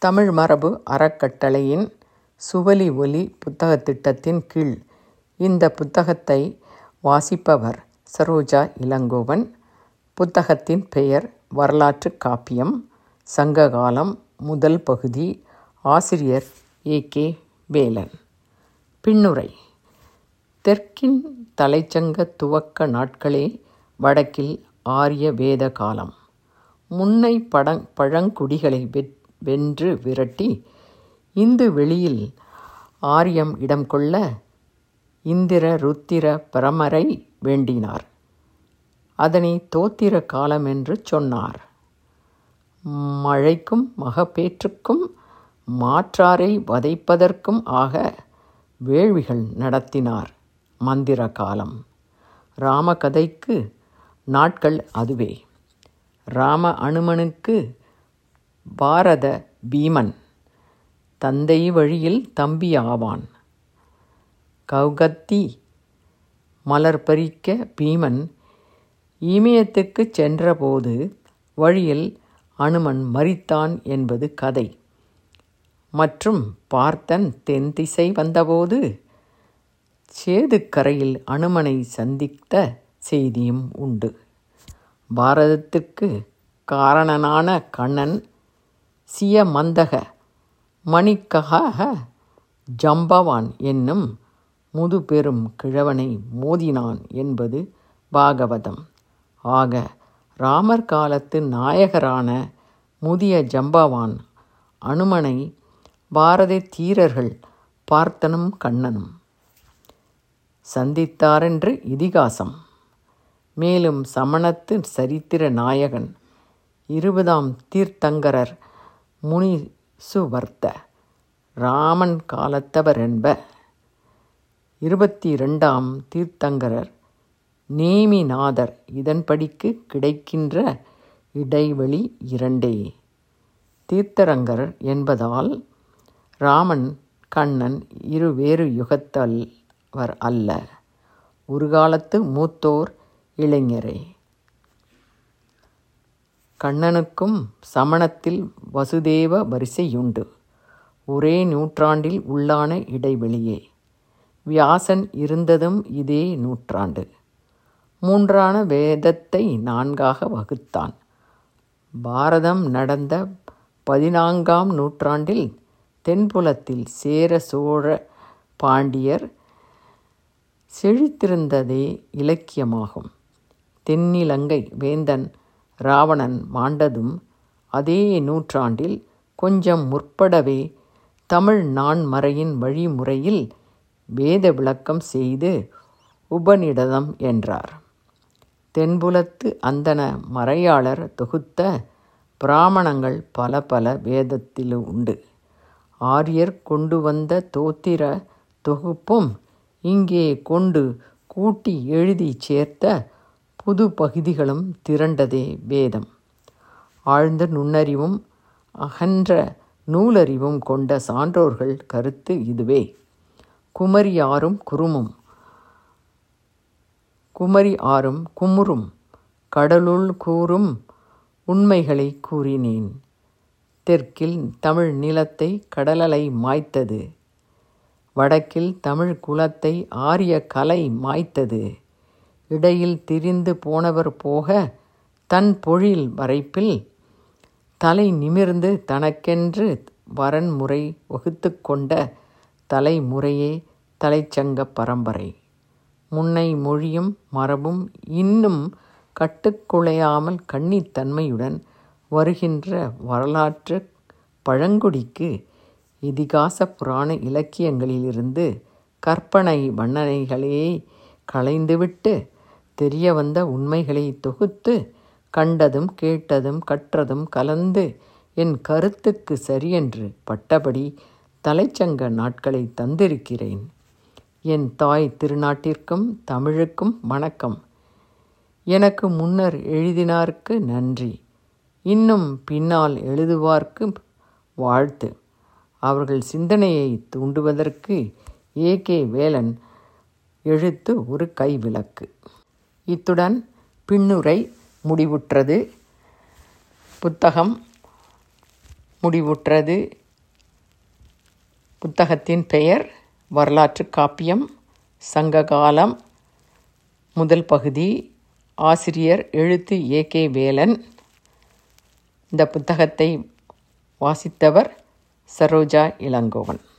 தமிழ் மரபு அறக்கட்டளையின் சுவலி ஒலி புத்தகத் திட்டத்தின் கீழ் இந்த புத்தகத்தை வாசிப்பவர் சரோஜா இளங்கோவன் புத்தகத்தின் பெயர் வரலாற்றுக் காப்பியம் சங்ககாலம் முதல் பகுதி ஆசிரியர் ஏ கே வேலன் பின்னுரை தெற்கின் தலைச்சங்க துவக்க நாட்களே வடக்கில் ஆரிய வேத காலம் முன்னை படங் பழங்குடிகளை வெற் வென்று விரட்டி இந்து வெளியில் ஆரியம் இடம் கொள்ள இந்திர ருத்திர பிரமரை வேண்டினார் அதனை தோத்திர காலம் என்று சொன்னார் மழைக்கும் மகப்பேற்றுக்கும் மாற்றாரை வதைப்பதற்கும் ஆக வேள்விகள் நடத்தினார் மந்திர காலம் ராமகதைக்கு நாட்கள் அதுவே ராம அனுமனுக்கு பாரத பீமன் தந்தை வழியில் தம்பி ஆவான் கௌகத்தி மலர் பறிக்க பீமன் இமயத்துக்குச் சென்றபோது வழியில் அனுமன் மரித்தான் என்பது கதை மற்றும் பார்த்தன் தென் திசை வந்தபோது சேதுக்கரையில் அனுமனை சந்தித்த செய்தியும் உண்டு பாரதத்திற்கு காரணனான கண்ணன் சியமந்தக மணிக்கக ஜம்பவான் என்னும் முதுபெரும் கிழவனை மோதினான் என்பது பாகவதம் ஆக ராமர் காலத்து நாயகரான முதிய ஜம்பவான் அனுமனை பாரத தீரர்கள் பார்த்தனும் கண்ணனும் சந்தித்தாரென்று இதிகாசம் மேலும் சமணத்து சரித்திர நாயகன் இருபதாம் தீர்த்தங்கரர் முனிசுவர்த்த ராமன் காலத்தவர் என்ப இருபத்தி ரெண்டாம் தீர்த்தங்கரர் நேமிநாதர் இதன்படிக்கு கிடைக்கின்ற இடைவெளி இரண்டே தீர்த்தரங்கர் என்பதால் ராமன் கண்ணன் இரு வேறு யுகத்தல்வர் அல்ல ஒரு காலத்து மூத்தோர் இளைஞரே கண்ணனுக்கும் சமணத்தில் வசுதேவ வரிசையுண்டு ஒரே நூற்றாண்டில் உள்ளான இடைவெளியே வியாசன் இருந்ததும் இதே நூற்றாண்டு மூன்றான வேதத்தை நான்காக வகுத்தான் பாரதம் நடந்த பதினான்காம் நூற்றாண்டில் தென்புலத்தில் சேர சோழ பாண்டியர் செழித்திருந்ததே இலக்கியமாகும் தென்னிலங்கை வேந்தன் ராவணன் மாண்டதும் அதே நூற்றாண்டில் கொஞ்சம் முற்படவே தமிழ் நான்மறையின் வழிமுறையில் வேத விளக்கம் செய்து உபநிடதம் என்றார் தென்புலத்து அந்தன மறையாளர் தொகுத்த பிராமணங்கள் பல பல வேதத்தில் உண்டு ஆரியர் கொண்டு வந்த தோத்திர தொகுப்பும் இங்கே கொண்டு கூட்டி எழுதி சேர்த்த புது பகுதிகளும் திரண்டதே வேதம் ஆழ்ந்த நுண்ணறிவும் அகன்ற நூலறிவும் கொண்ட சான்றோர்கள் கருத்து இதுவே குமரி ஆறும் குறுமும் குமரி ஆறும் குமுறும் கடலுள் கூறும் உண்மைகளை கூறினேன் தெற்கில் தமிழ் நிலத்தை கடலலை மாய்த்தது வடக்கில் தமிழ் குலத்தை ஆரிய கலை மாய்த்தது இடையில் திரிந்து போனவர் போக தன் பொழில் வரைப்பில் தலை நிமிர்ந்து தனக்கென்று வரன்முறை வகுத்து கொண்ட தலைமுறையே தலைச்சங்க பரம்பரை முன்னை மொழியும் மரபும் இன்னும் கட்டுக்குலையாமல் கன்னித்தன்மையுடன் வருகின்ற வரலாற்று பழங்குடிக்கு இதிகாச புராண இலக்கியங்களிலிருந்து கற்பனை வண்ணனைகளே களைந்துவிட்டு தெரிய வந்த உண்மைகளை தொகுத்து கண்டதும் கேட்டதும் கற்றதும் கலந்து என் கருத்துக்கு சரியென்று பட்டபடி தலைச்சங்க நாட்களை தந்திருக்கிறேன் என் தாய் திருநாட்டிற்கும் தமிழுக்கும் வணக்கம் எனக்கு முன்னர் எழுதினார்க்கு நன்றி இன்னும் பின்னால் எழுதுவார்க்கு வாழ்த்து அவர்கள் சிந்தனையை தூண்டுவதற்கு ஏ கே வேலன் எழுத்து ஒரு கைவிளக்கு இத்துடன் பின்னுரை முடிவுற்றது புத்தகம் முடிவுற்றது புத்தகத்தின் பெயர் வரலாற்று காப்பியம் சங்ககாலம் முதல் பகுதி ஆசிரியர் எழுத்து ஏ கே வேலன் இந்த புத்தகத்தை வாசித்தவர் சரோஜா இளங்கோவன்